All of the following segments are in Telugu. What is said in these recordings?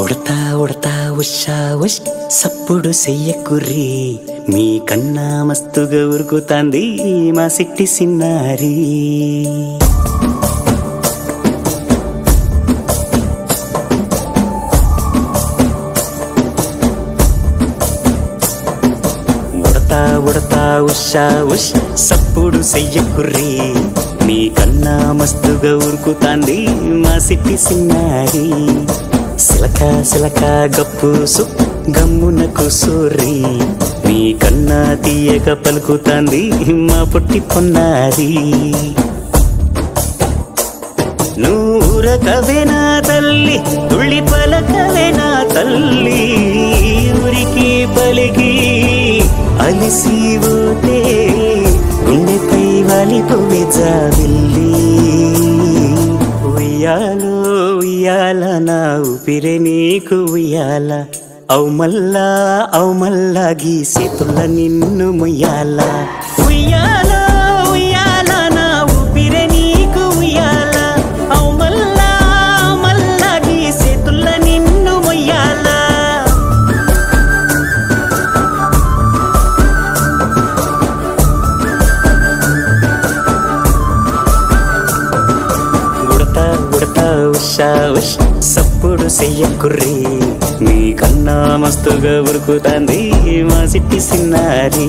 ఉడతా ఉడతా ఉషా ఉష్ సప్పుడు చెయ్యకుర్రి మీ కన్నా మస్తుగా ఉరుకుతాంది మా సిట్టి సిన్నారి ఉడతా ఉడతా ఉషా ఉష్ సప్పుడు చెయ్యకుర్రి మీ కన్నా మస్తుగా ఉరుకుతాంది మా సిట్టి సిన్నారి సిలక సిలక గప్పు సు గమ్మున కుసూరి మీ కన్నా తీయక పలుకుతాంది మా పొట్టి పొన్నారి నూరకవేనా తల్లి తుళ్ళి పలకవేనా తల్లి ఊరికి పలికి అలిసి పోతే గుండెపై వాలిపోవే జాబిల్లి ఉయ్యాలో ఉయ్యాల నా ఊపిరే నీకు ఉయ్యాల అవు మల్లా అవు మల్లా గీసేతుల్ల నిన్ను ముయ్యాల ఉయ్యాల ఉయ్యాల నా ఊపిరే నీకు ఉయ్యాల అవు మల్లా మల్లా గీసేతుల్ల నిన్ను ముయ్యాల ఉడతా ఉడతా ఉషా ఉష్ సప్పుడు చెయ్యకుర్రి మీ కన్నా మస్తుగా ఉరుకుతాంది మా సిట్టి సిన్నారి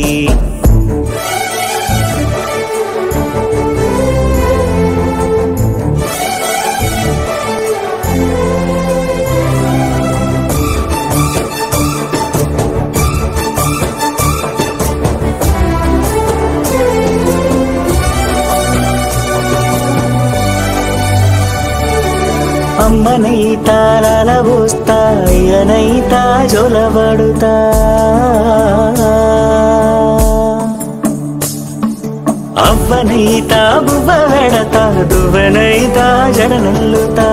అమ్మనైతా లలబోస్తా అయ్యనైతా జొలబడుతా అవ్వనైతా బువ్వ వెడతా దువ్వనైతా జడనల్లుతా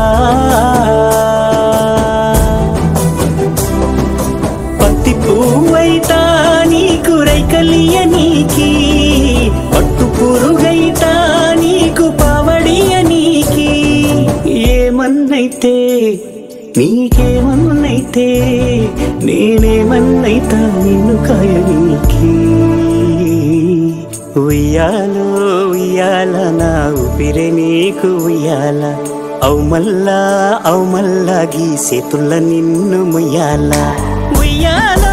పత్తి పువ్వైతా నీకు రైకలియ నీకి పట్టు పురుగైతా నీకు పావడియ నీకి ఏమన్నైతే నీకేమన్నైతే నేనేమన్నైతా నిన్ను కాయనీకి ఉయ్యాలో ఉయ్యాల నా ఊపిరే నీకు ఉయ్యాల అవు మల్లా అవు మల్లా గీసేతుల్ల నిన్ను ముయ్యాల ఉయ్యాల